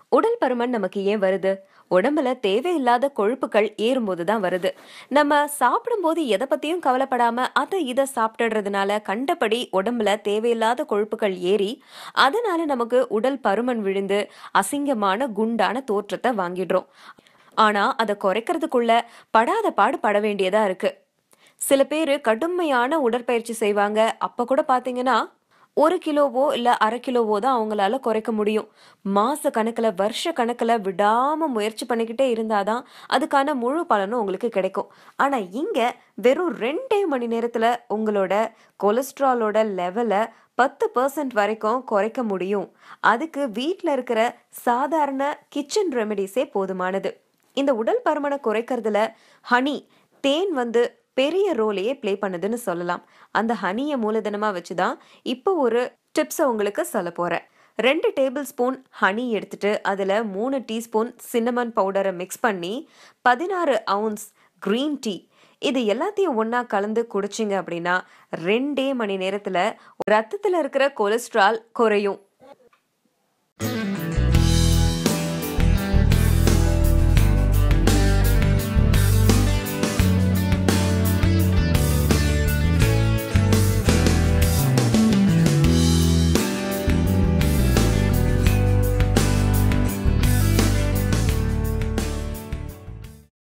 உடல் பருமன் நமக்கு ஏன் வருது உடம்புல தேவையில்லாத கொழுப்புகள் ஏறும்போது தான் வருது நம்ம சாப்பிடும்போது எதை பத்தியும் கவலைப்படாம அதை இதை சாப்பிட்டுடுறதுனால கண்டபடி உடம்புல தேவையில்லாத கொழுப்புகள் ஏறி அதனால நமக்கு உடல் பருமன் விழுந்து அசிங்கமான குண்டான தோற்றத்தை வாங்கிடுறோம் ஆனா அதை குறைக்கிறதுக்குள்ள படாத பாடு பட வேண்டியதா இருக்கு சில பேர் கடுமையான உடற்பயிற்சி செய்வாங்க அப்ப கூட பாத்தீங்கன்னா ஒரு கிலோவோ இல்ல அரை கிலோவோ தான் அவங்களால குறைக்க முடியும் மாச கணக்குல வருஷ கணக்குல விடாம முயற்சி பண்ணிக்கிட்டே இருந்தாதான் அதுக்கான முழு பலனும் உங்களுக்கு கிடைக்கும் ஆனா இங்க வெறும் ரெண்டே மணி நேரத்துல உங்களோட கொலஸ்ட்ராலோட லெவலை பத்து பர்சன்ட் வரைக்கும் குறைக்க முடியும் அதுக்கு வீட்டில் இருக்கிற சாதாரண கிச்சன் ரெமெடிஸே போதுமானது இந்த உடல் பருமனை குறைக்கிறதுல ஹனி தேன் வந்து பெரிய ரோலையே ப்ளே பண்ணுதுன்னு சொல்லலாம் அந்த ஹனியை மூலதனமாக வச்சு தான் இப்போ ஒரு டிப்ஸை உங்களுக்கு சொல்ல போகிறேன் ரெண்டு டேபிள் ஸ்பூன் ஹனி எடுத்துட்டு அதில் மூணு டீஸ்பூன் சின்னமன் பவுடரை மிக்ஸ் பண்ணி பதினாறு அவுன்ஸ் க்ரீன் டீ இது எல்லாத்தையும் ஒன்றா கலந்து குடிச்சிங்க அப்படின்னா ரெண்டே மணி நேரத்தில் ரத்தத்தில் இருக்கிற கொலஸ்ட்ரால் குறையும்